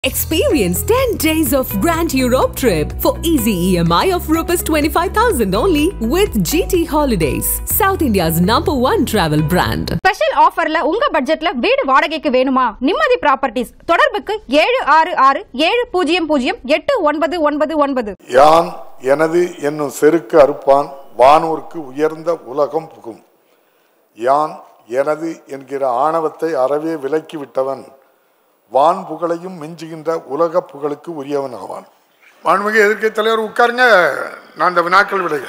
Experience 10 days of Grand Europe trip for easy EMI of Rs 25,000 only with GT Holidays, South India's number one travel brand. Special ஆஃபர்ல உங்க பட்ஜெட்ல வீடு வாடகைக்கு வேணுமா நிம்மதி properties தொடர்புக்கு ஏழு ஆறு ஆறு ஏழு பூஜ்ஜியம் பூஜ்ஜியம் எட்டு ஒன்பது ஒன்பது ஒன்பது யான் எனது என்னும் செருக்கு அறுப்பான் வானூருக்கு உயர்ந்த உலகம் புகும் யான் எனது என்கிற ஆணவத்தை அறவே விலக்கி விட்டவன் வான் புகழையும் மிஞ்சுகின்ற உலக புகழுக்கு உரியவன் ஆவான் மாண்புமிகு எதிர்க்கட்சி தலைவர் உட்காருங்க நான் இந்த வினாக்கள் விடைக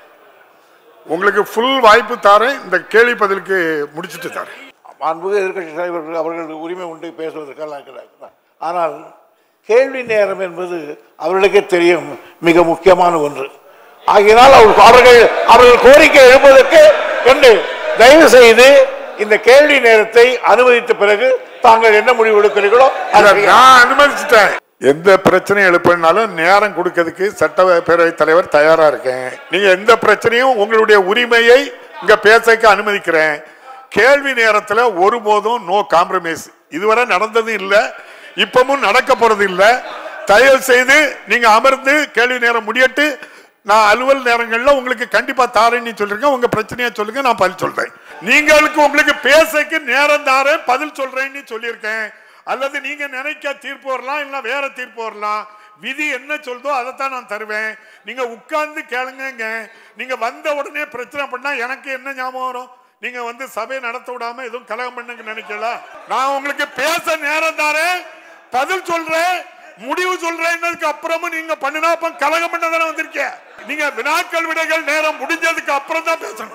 உங்களுக்கு ஃபுல் வாய்ப்பு தாரேன் இந்த கேள்வி பதிலுக்கு முடிச்சிட்டு தாரேன் மாண்புமிகு எதிர்க்கட்சி தலைவர்கள் அவர்களுக்கு உரிமை உண்டு பேசுவதற்கெல்லாம் கிடையாது ஆனால் கேள்வி நேரம் என்பது அவர்களுக்கே தெரியும் மிக முக்கியமான ஒன்று ஆகையினால் அவர் அவர்கள் அவர்கள் கோரிக்கை எழுப்பதற்கு என்று தயவு செய்து இந்த கேள்வி நேரத்தை அனுமதித்த பிறகு தாங்கள் என்ன முடிவு எடுக்கிறீர்களோ அதை இல்ல, செய்யுங்கள். நான் அனுமதிச்சிட்டேன் எந்த பிரச்சனையும் எழுப்பினாலும் நேரம் கொடுக்கறதுக்கு சட்டப்பேரவைத் தலைவர் தயாரா இருக்கேன் நீங்க எந்த பிரச்சனையும் உங்களுடைய உரிமையை இங்க பேசக்கு அனுமதிக்கிறேன் கேள்வி நேரத்துல ஒருபோதும் நோ காம்ப்ரமைஸ் இதுவரை நடந்ததும் இல்ல இப்பவும் நடக்க போறது இல்ல தயவு செய்து நீங்க அமர்ந்து கேள்வி நேரம் முடியட்டு நான் அலுவல் நேரங்கள்ல உங்களுக்கு கண்டிப்பா தாரேன்னு சொல்லிருக்கேன் உங்க பிரச்சனையை சொல்லுங்க நான் பதில் சொல்றேன் நீங்களுக்கு உங்களுக்கு பேசக்கு நேரம் தாரேன் பதில் சொல்றேன்னு சொல்லியிருக்கேன் அல்லது நீங்க நினைக்க தீர்ப்பு வரலாம் இல்ல வேற தீர்ப்பு வரலாம் விதி என்ன சொல்தோ அதைத்தான் நான் தருவேன் நீங்க உட்கார்ந்து கேளுங்க நீங்க வந்த உடனே பிரச்சனை பண்ணா எனக்கு என்ன ஞாபகம் வரும் நீங்க வந்து சபை நடத்த விடாம எதுவும் கலகம் பண்ணுங்க நினைக்கல நான் உங்களுக்கு பேச நேரம் தாரேன் பதில் சொல்றேன் முடிவு சொல்றேன்னதுக்கு அப்புறமும் நீங்க பண்ணினா அப்ப கலகம் பண்ண தானே வந்திருக்கேன் நீங்க வினாக்கள் விடைகள் நேரம் முடிஞ்சதுக்கு அப்புறம் தான் பேசணும்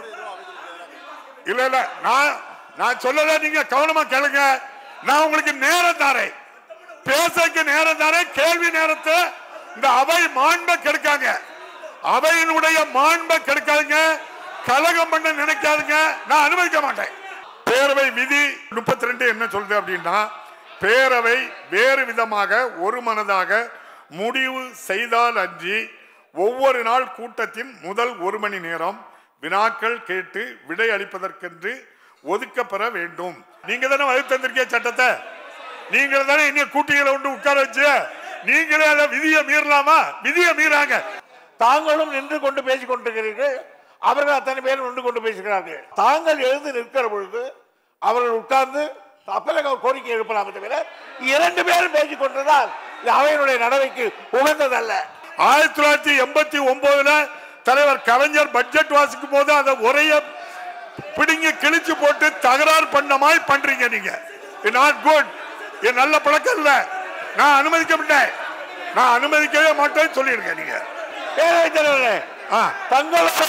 இல்ல இல்ல நான் நான் சொல்லல நீங்க கவனமா கேளுங்க நான் உங்களுக்கு நேரம் தாரேன் பேசக்கு நேரம் தாரேன் கேள்வி நேரத்தை இந்த அவை மாண்பை கெடுக்காங்க அவையினுடைய மாண்பை கெடுக்காதுங்க கலகம் பண்ண நினைக்காதுங்க நான் அனுமதிக்க மாட்டேன் பேரவை விதி முப்பத்தி ரெண்டு என்ன சொல்லுது அப்படின்னா பேரவை வேறு விதமாக ஒரு மனதாக முடிவு செய்தால் அன்றி ஒவ்வொரு நாள் கூட்டத்தின் முதல் ஒரு மணி நேரம் வினாக்கள் கேட்டு விடை அளிப்பதற்கென்று ஒதுக்கப்பெற வேண்டும் நீங்க தானே வகுத்து தந்திருக்கீங்க சட்டத்தை நீங்க தானே இன்னும் கூட்டிகளை உண்டு உட்கார வச்சு நீங்களே அதை விதியை மீறலாமா விதியை மீறாங்க தாங்களும் நின்று கொண்டு பேசிக் கொண்டிருக்கிறீர்கள் அவர்கள் அத்தனை பேரும் நின்று கொண்டு பேசுகிறார்கள் தாங்கள் எழுந்து நிற்கிற பொழுது அவர்கள் உட்கார்ந்து அப்பல கோரிக்கை எழுப்பலாம் தவிர இரண்டு பேரும் பேசிக் கொண்டிருந்தால் இது அவையினுடைய நடவடிக்கை உகந்ததல்ல ஆயிரத்தி தொள்ளாயிரத்தி எண்பத்தி ஒன்பதுல தலைவர் கலைஞர் பட்ஜெட் வாசிக்கும் போது அதை உரைய பிடிங்கி கிழிச்சு போட்டு தகராறு பண்ண மாதிரி பண்றீங்க நீங்க நாட் குட் இது நல்ல பழக்கம் இல்ல நான் அனுமதிக்க மாட்டேன் நான் அனுமதிக்கவே மாட்டேன்னு சொல்லியிருக்கேன் நீங்க பேரவைத் தலைவரே ஆ, தங்களுடைய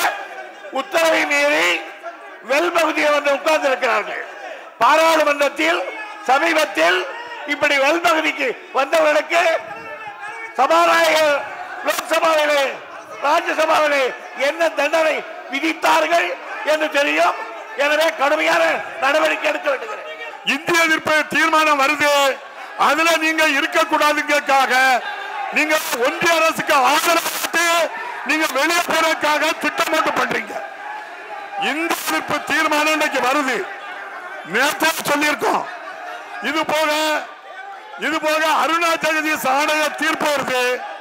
உத்தரவை மீறி வெல் பகுதியை வந்து உட்கார்ந்து இருக்கிறார்கள் பாராளுமன்றத்தில் சமீபத்தில் இப்படி வெல் பகுதிக்கு வந்தவர்களுக்கு சபாநாயகர் லோக்சபாவிலே ராஜ்யசபாவிலே என்ன தண்டனை விதித்தார்கள் என்று தெரியும் எனவே கடுமையான நடவடிக்கை எடுக்க வேண்டுகிறேன் இந்திய எதிர்ப்பு தீர்மானம் வருது அதுல நீங்க இருக்க கூடாதுங்கிறதுக்காக நீங்க ஒன்றிய அரசுக்கு ஆதரவு நீங்க வெளியே போறதுக்காக திட்டம் போட்டு பண்றீங்க இந்திய எதிர்ப்பு தீர்மானம் இன்னைக்கு வருது நேற்று சொல்லியிருக்கோம் இது போக இது போக அருணா ஜெகதீஷ் ஆணைய தீர்ப்பு வருது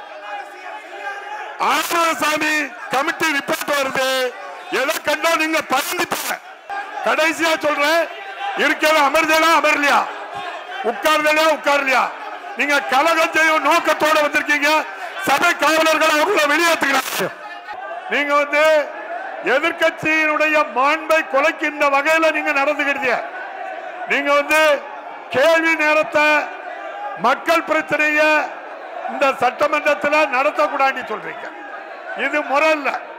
ஆசிரசாமி கமிட்டி ரிப்போர்ட் வருது எதை கண்டா நீங்க பறந்துட்டீங்க கடைசியா சொல்றேன் இருக்கிற அமர்தலா அமர்லையா உட்கார்ந்தலையா உட்கார்லையா நீங்க கலகம் செய்யும் நோக்கத்தோட வந்திருக்கீங்க சபை காவலர்கள் அவங்கள வெளியேற்றுகிறாங்க நீங்க வந்து எதிர்க்கட்சியினுடைய மாண்பை குலைக்கின்ற வகையில நீங்க நடந்துக்கிறீங்க நீங்க வந்து கேள்வி நேரத்தை மக்கள் பிரச்சனைய இந்த சட்டமன்றத்தில் நடத்தக்கூடாதுன்னு சொல்றீங்க இது முறை இல்லை